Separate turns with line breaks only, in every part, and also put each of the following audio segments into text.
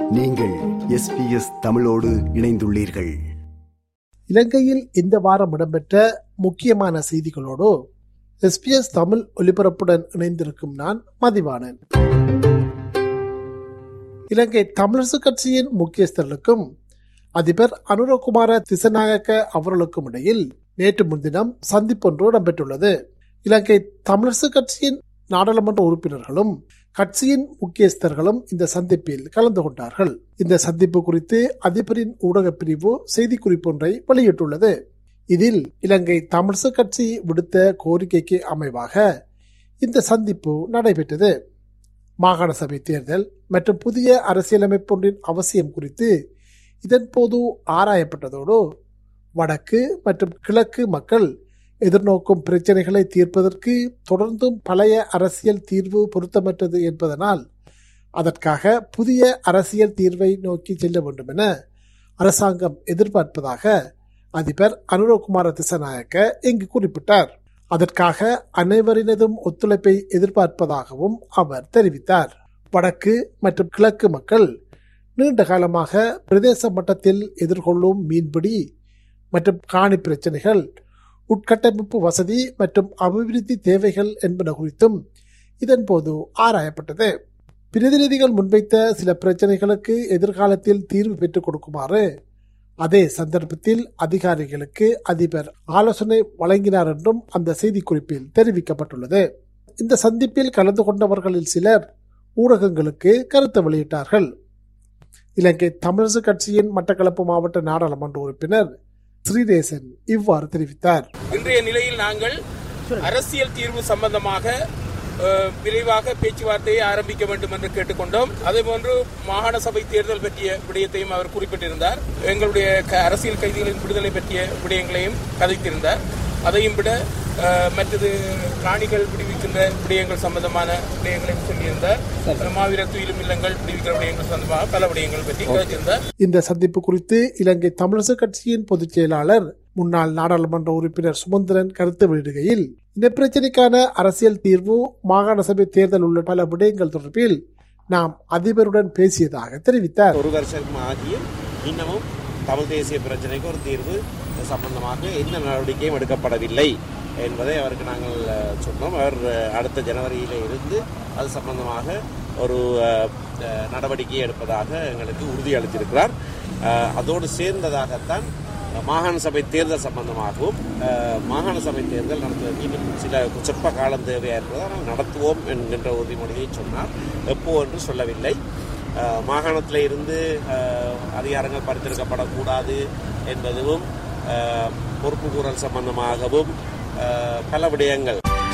நீங்கள் எஸ்பிஎஸ் தமிழோடு இணைந்துள்ளீர்கள்
இலங்கையில் இந்த வாரம் இடம்பெற்ற முக்கியமான செய்திகளோடு எஸ்பிஎஸ் தமிழ் ஒலிபரப்புடன் இணைந்திருக்கும் நான் மதிவாணன் இலங்கை தமிழரசு கட்சியின் முக்கியஸ்தர்களுக்கும் அதிபர் அனுரகுமார திசநாயக்க அவர்களுக்கும் இடையில் நேற்று முன்தினம் சந்திப்பொன்று இடம்பெற்றுள்ளது இலங்கை தமிழரசு கட்சியின் நாடாளுமன்ற உறுப்பினர்களும் கட்சியின் முக்கியஸ்தர்களும் இந்த சந்திப்பில் கலந்து கொண்டார்கள் இந்த சந்திப்பு குறித்து அதிபரின் ஊடகப் பிரிவு செய்திக்குறிப்பு ஒன்றை வெளியிட்டுள்ளது இதில் இலங்கை தமிழரசு கட்சி விடுத்த கோரிக்கைக்கு அமைவாக இந்த சந்திப்பு நடைபெற்றது மாகாண சபை தேர்தல் மற்றும் புதிய அரசியலமைப்பொன்றின் அவசியம் குறித்து இதன்போது ஆராயப்பட்டதோடு வடக்கு மற்றும் கிழக்கு மக்கள் எதிர்நோக்கும் பிரச்சனைகளை தீர்ப்பதற்கு தொடர்ந்தும் பழைய அரசியல் தீர்வு பொருத்தமற்றது என்பதனால் அதற்காக புதிய அரசியல் தீர்வை நோக்கி செல்ல வேண்டும் என அரசாங்கம் எதிர்பார்ப்பதாக அதிபர் அனுரகுமார திசநாயக்க இங்கு குறிப்பிட்டார் அதற்காக அனைவரினதும் ஒத்துழைப்பை எதிர்பார்ப்பதாகவும் அவர் தெரிவித்தார் வடக்கு மற்றும் கிழக்கு மக்கள் நீண்ட காலமாக பிரதேச மட்டத்தில் எதிர்கொள்ளும் மீன்பிடி மற்றும் காணி பிரச்சனைகள் உட்கட்டமைப்பு வசதி மற்றும் அபிவிருத்தி தேவைகள் என்பன குறித்தும் இதன்போது ஆராயப்பட்டது பிரதிநிதிகள் முன்வைத்த சில பிரச்சனைகளுக்கு எதிர்காலத்தில் தீர்வு பெற்றுக் கொடுக்குமாறு அதே சந்தர்ப்பத்தில் அதிகாரிகளுக்கு அதிபர் ஆலோசனை வழங்கினார் என்றும் அந்த செய்திக்குறிப்பில் தெரிவிக்கப்பட்டுள்ளது இந்த சந்திப்பில் கலந்து கொண்டவர்களில் சிலர் ஊடகங்களுக்கு கருத்து வெளியிட்டார்கள் இலங்கை தமிழரசு கட்சியின் மட்டக்களப்பு மாவட்ட நாடாளுமன்ற உறுப்பினர் ஸ்ரீதேசன் இவ்வாறு தெரிவித்தார்
இன்றைய நிலையில் நாங்கள் அரசியல் தீர்வு சம்பந்தமாக அஹ், விரைவாக பேச்சுவார்த்தையை ஆரம்பிக்க வேண்டும் என்று கேட்டுக்கொண்டோம் அதேபோன்று மாகாண சபை தேர்தல் பற்றிய விடயத்தையும் அவர் குறிப்பிட்டிருந்தார் எங்களுடைய க- அரசியல் கைதிகளின் விடுதலை பற்றிய விடயங்களையும் கதைத்திருந்தார் அதையும் விட அஹ், மற்றது காணிகள் விடுவிக்கின்ற விடயங்கள் சம்பந்தமான விடயங்களையும் சொல்லியிருந்தார் மாவீர துயிலும் இல்லங்கள் விடுவிக்கிற விடயங்கள் சம்பந்தமாக பல விடயங்கள் பற்றி கதைத்திருந்தார்
இந்த சந்திப்பு குறித்து இலங்கை தமிழரசு கட்சியின் பொதுச் செயலாளர் முன்னாள் நாடாளுமன்ற உறுப்பினர் சுமந்திரன் கருத்து வெளியிடுகையில் இந்த பிரச்சினைக்கான அரசியல் தீர்வு மாகாண சபை தேர்தல் உள்ள பல விடயங்கள் தொடர்பில் நாம் அதிபருடன் பேசியதாக தெரிவித்தார்
ஒரு வருஷம் ஆகியும் இன்னமும் தமிழ் தேசிய பிரச்சனைக்கு ஒரு தீர்வு சம்பந்தமாக எந்த நடவடிக்கையும் எடுக்கப்படவில்லை என்பதை அவருக்கு நாங்கள் அஹ், சொன்னோம் அவர் அஹ், அடுத்த ஜனவரியில இருந்து அது சம்பந்தமாக ஒரு அஹ், அஹ், நடவடிக்கை எடுப்பதாக எங்களுக்கு உறுதியளித்திருக்கிறார் அஹ், அதோடு சேர்ந்ததாகத்தான் மாகாண சபை தேர்தல் சம்பந்தமாகவும் அஹ், மாகாண சபை தேர்தல் நடத்துவதற்கு இன்னும் சில சொற்ப காலம் தேவையாக இருப்பதால் நாங்கள் நடத்துவோம் என்கின்ற உறுதிமொழியை சொன்னார் எப்போ என்று சொல்லவில்லை அஹ், மாகாணத்தில் இருந்து அஹ், அதிகாரங்கள் பரிந்துரைக்கப்படக்கூடாது என்பதும் அஹ், பொறுப்புக்கூறல் சம்பந்தமாகவும் அஹ், பல விடயங்கள்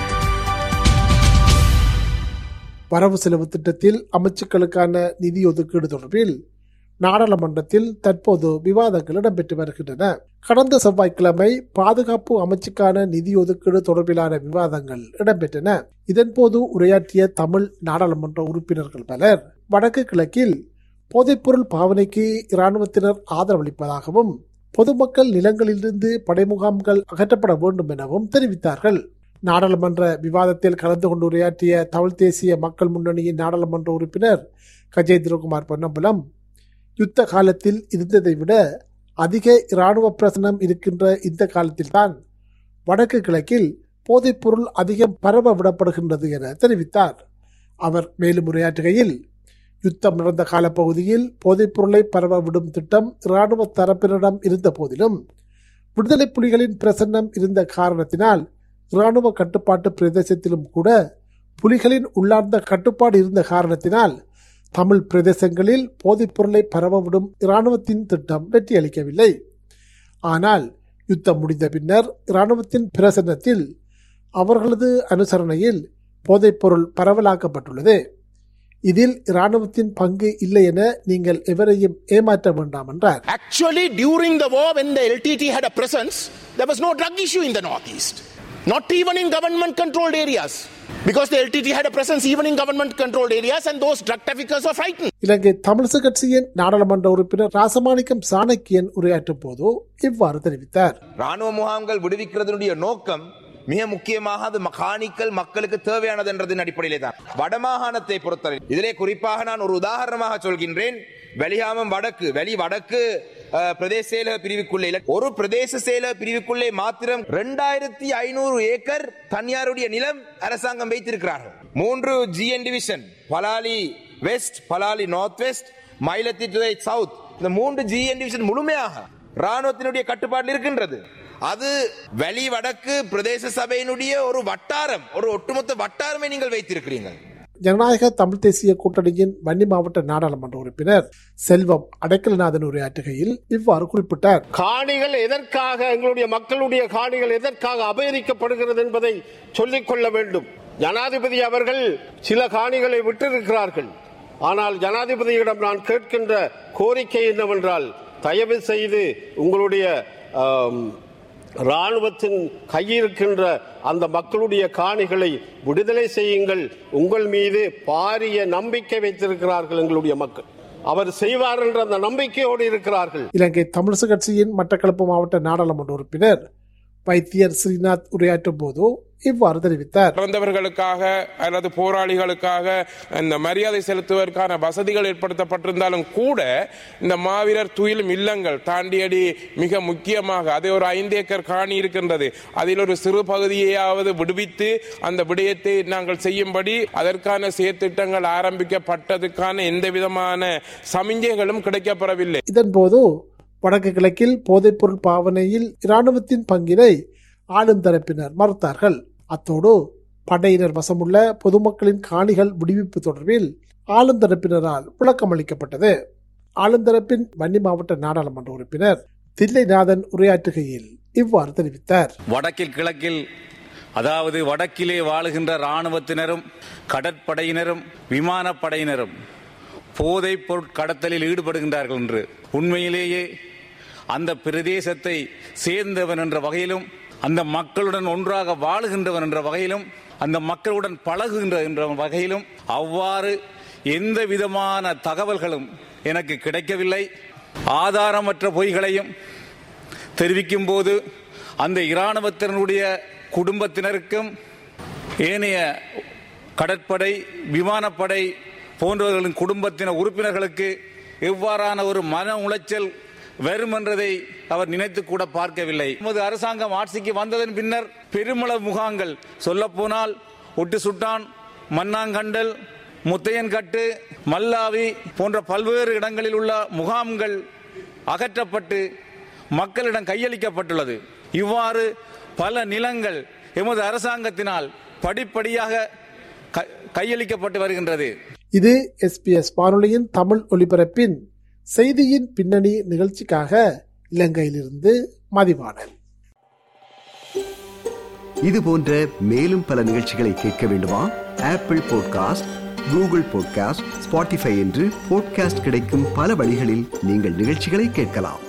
வரவு செலவு திட்டத்தில் அமைச்சுக்களுக்கான நிதி ஒதுக்கீடு தொடர்பில் நாடாளுமன்றத்தில் தற்போது விவாதங்கள் இடம்பெற்று வருகின்றன கடந்த செவ்வாய்க்கிழமை பாதுகாப்பு அமைச்சுக்கான நிதி ஒதுக்கீடு தொடர்பிலான விவாதங்கள் இடம்பெற்றன இதன்போது உரையாற்றிய தமிழ் நாடாளுமன்ற உறுப்பினர்கள் பலர் வடக்கு கிழக்கில் போதைப்பொருள் பாவனைக்கு இராணுவத்தினர் ஆதரவளிப்பதாகவும் பொதுமக்கள் நிலங்களிலிருந்து படைமுகாம்கள் அகற்றப்பட வேண்டும் எனவும் தெரிவித்தார்கள் நாடாளுமன்ற விவாதத்தில் கலந்து கொண்டு உரையாற்றிய தமிழ் தேசிய மக்கள் முன்னணியின் நாடாளுமன்ற உறுப்பினர் கஜேந்திரகுமார் பொன்னம்பலம் யுத்த காலத்தில் இருந்ததை விட அதிக இராணுவ பிரசனம் இருக்கின்ற இந்த காலத்தில்தான் வடக்கு கிழக்கில் போதைப்பொருள் அதிகம் பரவ விடப்படுகின்றது என தெரிவித்தார் அவர் மேலும் உரையாற்றுகையில் யுத்தம் நடந்த காலப்பகுதியில் போதைப்பொருளை பரவ விடும் திட்டம் இராணுவ தரப்பினரிடம் இருந்த போதிலும் விடுதலை புலிகளின் பிரசன்னம் இருந்த காரணத்தினால் இராணுவ கட்டுப்பாட்டு பிரதேசத்திலும் கூட புலிகளின் உள்ளார்ந்த கட்டுப்பாடு இருந்த காரணத்தினால் தமிழ் பிரதேசங்களில் போதைப் பொருளை பரவவிடும் இராணுவத்தின் திட்டம் வெற்றியளிக்கவில்லை ஆனால் யுத்தம் முடிந்த பின்னர் இராணுவத்தின் பிரசன்னத்தில் அவர்களது அனுசரணையில் போதைப்பொருள் பரவலாக்கப்பட்டுள்ளது இதில் இராணுவத்தின் பங்கு இல்லை என நீங்கள் எவரையும் ஏமாற்ற வேண்டாம் என்றார்
Actually, during the war, when the LTT had a presence, there was no drug issue in the Northeast. Not even in government controlled areas. Because the LTT had a presence even in government controlled areas, and those drug traffickers were frightened.
இலங்கை தமிழிசை கட்சியின் நாடாளுமன்ற உறுப்பினர் ராசமாணிக்கம் சாணக்கியன் உரையாற்றும் போது இவ்வாறு தெரிவித்தார்
ராணுவ முகாம்கள் விடுவிக்கிறதனுடைய நோக்கம் மிக முக்கியமாக அது மகானிக்கல் மக்களுக்கு தேவையானது என்றதின் அடிப்படையிலே தான் வடமாகாணத்தை பொறுத்தவரை இதிலே குறிப்பாக நான் ஒரு உதாரணமாக சொல்கின்றேன் வெளியாமம் வடக்கு வெளி வடக்கு அஹ், பிரதேச செயலக பிரிவுக்குள்ளே இல்ல, ஒரு பிரதேச செயலக பிரிவுக்குள்ளே மாத்திரம் ரெண்டாயிரத்தி ஐநூறு ஏக்கர் தனியாருடைய நிலம் அரசாங்கம் வைத்திருக்கிறார்கள் மூன்று GN division Palali west Palali north west மயிலத்திட்டுதை சவுத் இந்த மூன்று ஜிஎன் டிவிஷன் முழுமையாக ராணுவத்தினுடைய கட்டுப்பாட்டில் இருக்கின்றது அது வெளி வடக்கு பிரதேச சபையினுடைய ஒரு வட்டாரம் ஒரு ஒட்டுமொத்த வட்டாரமே நீங்கள் வைத்திருக்கிறீர்கள்
ஜனநாயக தமிழ் தேசிய கூட்டணியின் வன்னி மாவட்ட நாடாளுமன்ற உறுப்பினர் செல்வம் அடைக்கலநாதன் உரையாற்றுகையில் இவ்வாறு குறிப்பிட்டார்
காணிகள் எதற்காக எங்களுடைய மக்களுடைய காணிகள் எதற்காக அபகரிக்கப்படுகிறது என்பதை சொல்லிக் கொள்ள வேண்டும் ஜனாதிபதி அவர்கள் சில காணிகளை விட்டிருக்கிறார்கள் ஆனால் ஜனாதிபதியிடம் நான் கேட்கின்ற கோரிக்கை என்னவென்றால் தயவு செய்து உங்களுடைய ஆம், ராணுவத்தின் கையிருக்கின்ற அந்த மக்களுடைய காணிகளை விடுதலை செய்யுங்கள் உங்கள் மீது பாரிய நம்பிக்கை வைத்திருக்கிறார்கள் எங்களுடைய மக்கள் அவர் செய்வார் என்ற அந்த நம்பிக்கையோடு இருக்கிறார்கள்
இலங்கை தமிழிசை கட்சியின் மட்டக்களப்பு மாவட்ட நாடாளுமன்ற உறுப்பினர் வைத்தியர் ஸ்ரீநாத் உரையாற்றும் போது இவ்வாறு தெரிவித்தார்
பிறந்தவர்களுக்காக அல்லது போராளிகளுக்காக இந்த மரியாதை செலுத்துவதற்கான வசதிகள் ஏற்படுத்தப்பட்டிருந்தாலும் கூட இந்த மாவீரர் துயிலும் இல்லங்கள் தாண்டியடி மிக முக்கியமாக அது ஒரு ஐந்து ஏக்கர் காணி இருக்கின்றது அதில் ஒரு சிறு பகுதியையாவது விடுவித்து அந்த விடயத்தை நாங்கள் செய்யும்படி அதற்கான செயற்திட்டங்கள் ஆரம்பிக்கப்பட்டதுக்கான எந்த விதமான சமிஞ்சைகளும் கிடைக்கப்பெறவில்லை
இதன்போது வடக்கு கிழக்கில் போதைப்பொருள் பாவனையில் இராணுவத்தின் பங்கினை ஆளும் தரப்பினர் மறுத்தார்கள் அத்தோடு படையினர் வசமுள்ள பொதுமக்களின் காணிகள் விடுவிப்பு தொடர்பில் ஆளும் தரப்பினரால் விளக்கம் அளிக்கப்பட்டது ஆளும் தரப்பின் வன்னி மாவட்ட நாடாளுமன்ற உறுப்பினர் தில்லைநாதன் உரையாற்றுகையில் இவ்வாறு தெரிவித்தார்
வடக்கில் கிழக்கில் அதாவது வடக்கிலே வாழுகின்ற இராணுவத்தினரும் கடற்படையினரும் விமானப்படையினரும் போதைப் பொருட்கடத்தலில் ஈடுபடுகின்றார்கள் என்று உண்மையிலேயே அந்த பிரதேசத்தை சேர்ந்தவன் என்ற வகையிலும் அந்த மக்களுடன் ஒன்றாக வாழுகின்றவன் என்ற வகையிலும் அந்த மக்களுடன் பழகுகின்ற என்ற வகையிலும் அவ்வாறு எந்த விதமான தகவல்களும் எனக்கு கிடைக்கவில்லை ஆதாரமற்ற பொய்களையும் தெரிவிக்கும் போது அந்த இராணுவத்தினருடைய குடும்பத்தினருக்கும் ஏனைய கடற்படை விமானப்படை போன்றவர்களின் குடும்பத்தின உறுப்பினர்களுக்கு எவ்வாறான ஒரு மன உளைச்சல் வரும் என்றதை அவர் நினைத்து கூட பார்க்கவில்லை நமது அரசாங்கம் ஆட்சிக்கு வந்ததன் பின்னர் பெருமளவு முகாங்கள் சொல்லப்போனால் ஒட்டு சுட்டான் மண்ணாங்கண்டல் முத்தையன்கட்டு மல்லாவி போன்ற பல்வேறு இடங்களில் உள்ள முகாம்கள் அகற்றப்பட்டு மக்களிடம் கையளிக்கப்பட்டுள்ளது இவ்வாறு பல நிலங்கள் எமது அரசாங்கத்தினால் படிப்படியாக க- கையளிக்கப்பட்டு வருகின்றது
இது எஸ்பிஎஸ் வானொலியின் தமிழ் ஒலிபரப்பின் செய்தியின் பின்னணி நிகழ்ச்சிக்காக இலங்கையிலிருந்து மதிவாணன்
இது போன்ற மேலும் பல நிகழ்ச்சிகளை கேட்க வேண்டுமா Apple podcast Google podcast Spotify என்று பாட்காஸ்ட் கிடைக்கும் பல வழிகளில் நீங்கள் நிகழ்ச்சிகளை கேட்கலாம்